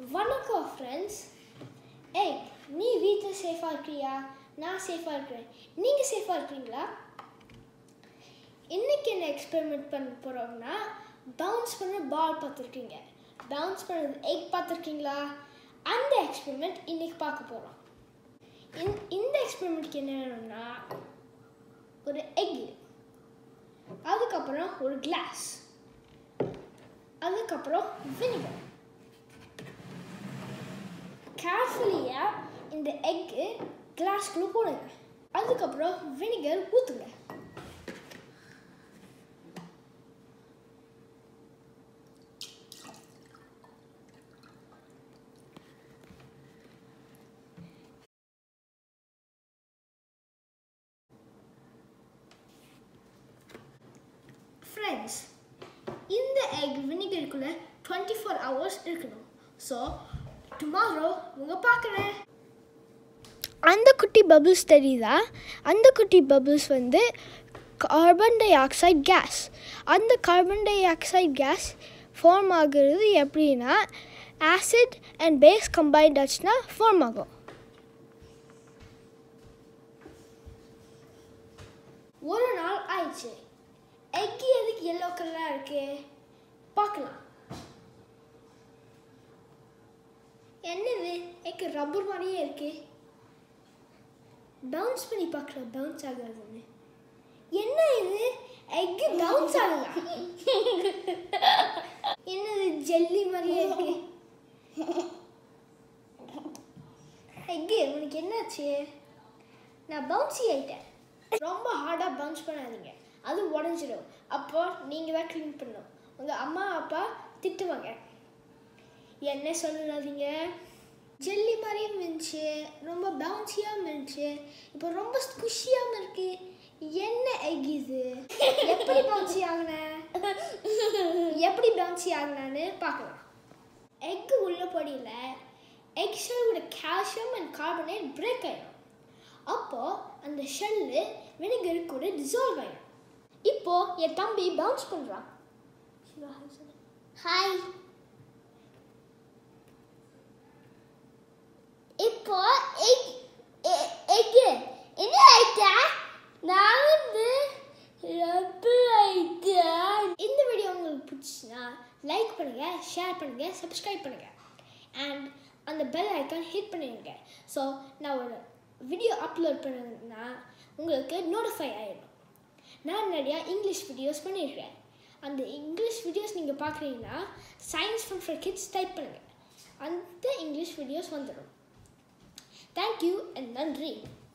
வணக்கம் ஃப்ரெண்ட்ஸ் ஏய் நீ வீட்டில் சேஃபாக இருக்கிறியா நான் சேஃபாக இருக்கிறேன் நீங்கள் சேஃபாக இருக்கிறீங்களா இன்னைக்கு என்ன எக்ஸ்பெரிமெண்ட் பண்ண போகிறோம்னா பவுன்ஸ் பண்ண பால் பார்த்துருக்கீங்க பவுன்ஸ் பண்ணுறது எக் பார்த்துருக்கீங்களா அந்த எக்ஸ்பெரிமெண்ட் இன்னைக்கு பார்க்க போகிறோம் இந் இந்த எக்ஸ்பெரிமெண்ட்க்கு என்ன வேணும்னா ஒரு எக் அதுக்கப்புறம் ஒரு கிளாஸ் அதுக்கப்புறம் வினிகர் கேர்ஃபுல்லியாக இந்த எக்கு கிளாஸ்க்குள்ளே போடுங்க அதுக்கப்புறம் வினிகர் ஊற்றுங்க ஃப்ரெண்ட்ஸ் இந்த எக் வினிகருக்குள்ளே டுவெண்ட்டி ஃபோர் ஹவர்ஸ் இருக்கணும் ஸோ டுமாரோ உங்க பார்க்குறேன் அந்த குட்டி பபிள்ஸ் தெரியுதா அந்த குட்டி பபிள்ஸ் வந்து கார்பன் டை ஆக்சைடு கேஸ் அந்த carbon dioxide gas form ஆகுறது எப்படின்னா ஆசிட் அண்ட் பேஸ் கம்பைன்ட் ஆச்சுன்னா ஃபார்ம் ஆகும் ஒரு நாள் ஆயிடுச்சு எக் எதுக்கு எல்லோ கலராக இருக்கு பார்க்கலாம் என்னது எக்கு ரப்பர் மாதிரியே இருக்கு பவுன்ஸ் பண்ணி பார்க்கலாம் பவுன்ஸ் ஆகாதுன்னு என்ன இது எக்கு பவுன்ஸ் ஆகல என்னது ஜெல்லி மாதிரியே இருக்கு எக்கு உனக்கு என்னாச்சு நான் பவுன்சி ஆயிட்டேன் ரொம்ப ஹார்டாக பவுன்ஸ் பண்ணாதீங்க அது உடஞ்சிடும் அப்போ நீங்கள் தான் க்ளீன் பண்ணணும் உங்கள் அம்மா அப்பா திட்டுவாங்க என்ன சொல்லாதீங்க ஜெல்லி மாதிரியும் இருந்துச்சு ரொம்ப பவுன்சியாகவும் இருந்துச்சு இப்போ ரொம்ப ஸ்குஷியாகவும் இருக்கு என்ன எக் இது எப்படி பவுன்சி ஆகினேன் எப்படி பவுன்சி ஆகினான்னு பார்க்கலாம் எக்கு உள்ள பொடியில் எக் ஷெல்லோட கால்சியம் அண்ட் கார்பனேட் பிரேக் ஆயிடும் அப்போ அந்த ஷெல்லு வினிகர் கூட டிசால்வ் ஆயிடும் இப்போ என் தம்பி பவுன்ஸ் பண்ணுறான் ஹாய் இப்போ எக் எக் என்ன ஆயிட்டா நான் வந்து ரப்பர் ஆயிட்டேன் இந்த வீடியோ உங்களுக்கு பிடிச்சுன்னா லைக் பண்ணுங்க ஷேர் பண்ணுங்க சப்ஸ்கிரைப் பண்ணுங்க அண்ட் அந்த பெல் ஐக்கான் ஹிட் பண்ணிடுங்க ஸோ நான் ஒரு வீடியோ அப்லோட் பண்ணதுன்னா உங்களுக்கு நோட்டிஃபை ஆகிடும் நான் நிறையா இங்கிலீஷ் வீடியோஸ் பண்ணியிருக்கேன் அந்த இங்கிலீஷ் வீடியோஸ் நீங்கள் பார்க்குறீங்கன்னா science fun for kids type பண்ணுங்கள் அந்த இங்கிலீஷ் வீடியோஸ் வந்துடும் தேங்க்யூ அண்ட் நன்றி